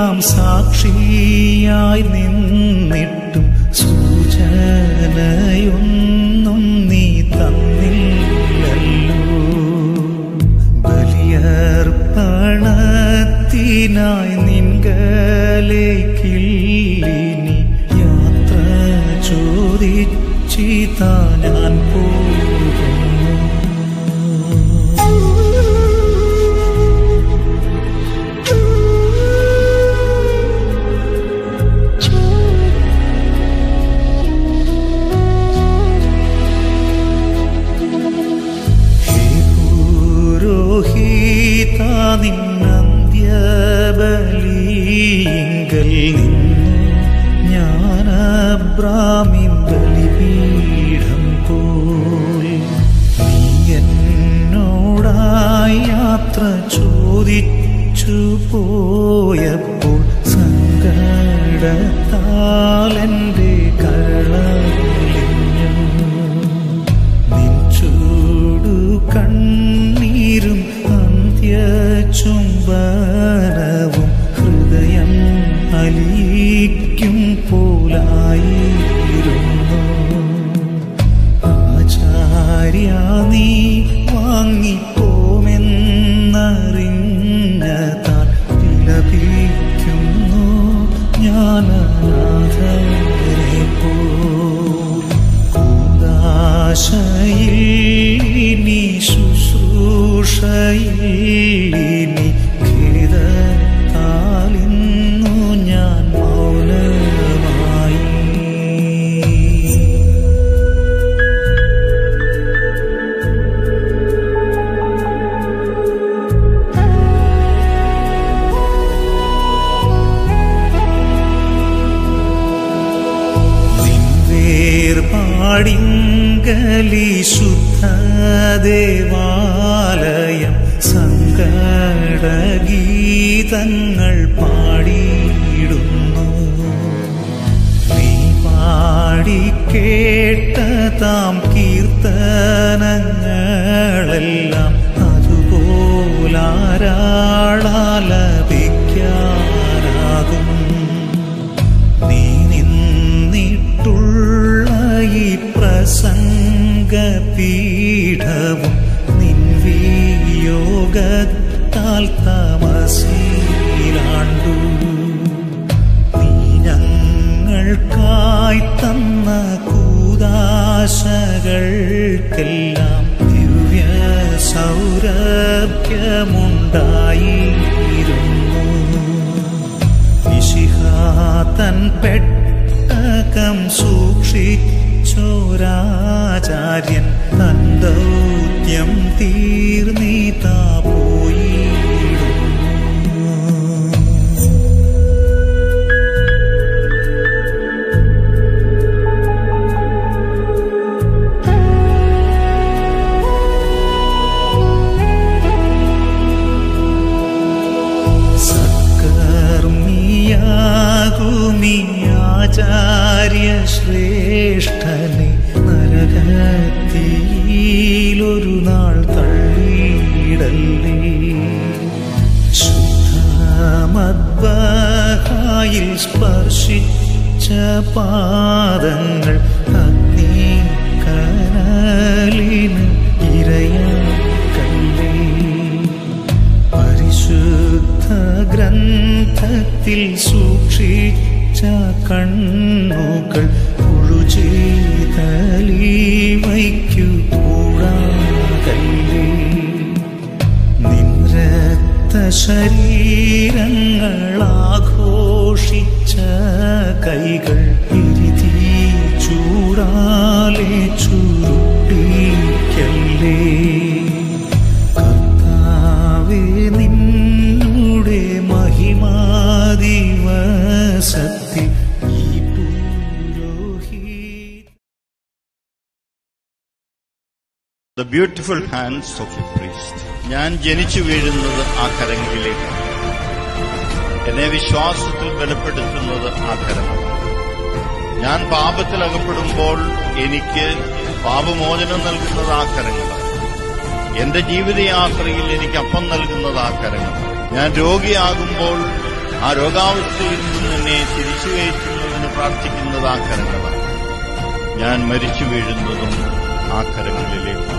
എല്ലാം സാക്ഷിയായി നിന്നിട്ടും സൂചനയൊന്നും നീ തന്നില്ലല്ലോ ബലിയർപ്പണത്തിനായി നിൻകലേക്കില്ലിനി യാത്ര ചോദിച്ചിതാ ഞാൻ പോകുന്നു ഹേ പുരോഹിത നിന്നന്ത്യബലിയിങ്കൽ നിന്നു ഞാൻ അബ്രാമിൻ ബലിപീഠം പോൽ നീ എന്നോടായി യാത്ര ചോദിച്ചു പോയപ്പോൾ സങ്കടത്താൽ എൻ്റെ കരളിഞ്ഞു നിൻചൂടു കണ്ണീരും അന്ത്യചുംബനവും ഹൃദയം അലിക്കും പോലായിരുന്നു ആചാര്യ നീ വാങ്ങിപ്പോമെന്നറിഞ്ഞതാൽ വിലപിക്കുന്നു ഞാൻ അനാഥരെ പോ കൂദാശയിൽ നീ ശുശ്രൂഷയിൽ നീ ഖേദത്താലിന്നു ഞാൻ മൗനമായി നിൻവേർപാടിങ്കലി ശുദ്ധ ദേവാലയം സങ്കടഗീതങ്ങൾ പാടിയിടുന്നു നീ പാടിക്കേട്ട താം കീർത്തനങ്ങളെല്ലാം അതുപോലാരാളാലപിക്കാനാകും നീ നിന്നിട്ടുള്ള ഈ പ്രസംഗപീഠവും നിൻവിയോഗത്താൽ താമസിയിലാണ്ടു നീ ഞങ്ങൾക്കായി തന്ന കൂതാശകൾക്കെല്ലാം ദിവ്യ സൗരഭ്യമുണ്ടായിരുന്നു നിശിഹാതൻ പെട്ടകം സൂക്ഷിച്ചോരാചാര്യൻ തൻ ദൗത്യം തീർന്നീതാ പോയിടുന്നു സത്കർമ്മിയാകുമീ ആചാര്യ ശ്രേഷ്ഠനെ നരകത്തിയിലൊരു നാൾ തള്ളിയിടല്ലേ ശുദ്ധമദ്ബഹായിൽ സ്പർശിച്ച പാദങ്ങൾ അഗ്നി കനലിന് ഇരയാക്കല്ലേ പരിശുദ്ധ ഗ്രന്ഥത്തിൽ സൂക്ഷിച്ച കണ്ണുകൾ പുഴു ചെയ്തലി വയ്ക്കു കൂടാകല്ലേ നിൻരക്ത ശരീരങ്ങൾ ആഘോഷിച്ച കൈകൾ ഇരിതി ചൂടാലെ ചുരുട്ടിക്കല്ലേ കർത്താവേ നിന്നുടെ മഹിമാദിവസത്തിൽ ഈ പുരോഹിത The beautiful hands of a priest. ഞാൻ ജനിച്ചു വീഴുന്നത് ആ കരങ്ങളിലേക്കാണ് എന്നെ വിശ്വാസത്തിൽ ബലപ്പെടുത്തുന്നത് ആ കരങ്ങൾ ഞാൻ പാപത്തിൽ അകപ്പെടുമ്പോൾ എനിക്ക് പാപമോചനം നൽകുന്നത് ആ കരങ്ങളാണ് എന്റെ ജീവിതയാത്രയിൽ എനിക്ക് അപ്പം നൽകുന്നത് ആ കരങ്ങൾ ഞാൻ രോഗിയാകുമ്പോൾ ആ രോഗാവസ്ഥയിൽ നിന്ന് എന്നെ തിരിച്ചു കയറ്റുന്നതിന് പ്രാർത്ഥിക്കുന്നത് ആ കരങ്ങളാണ് ഞാൻ മരിച്ചു വീഴുന്നതും ആ കരങ്ങളിലേക്ക്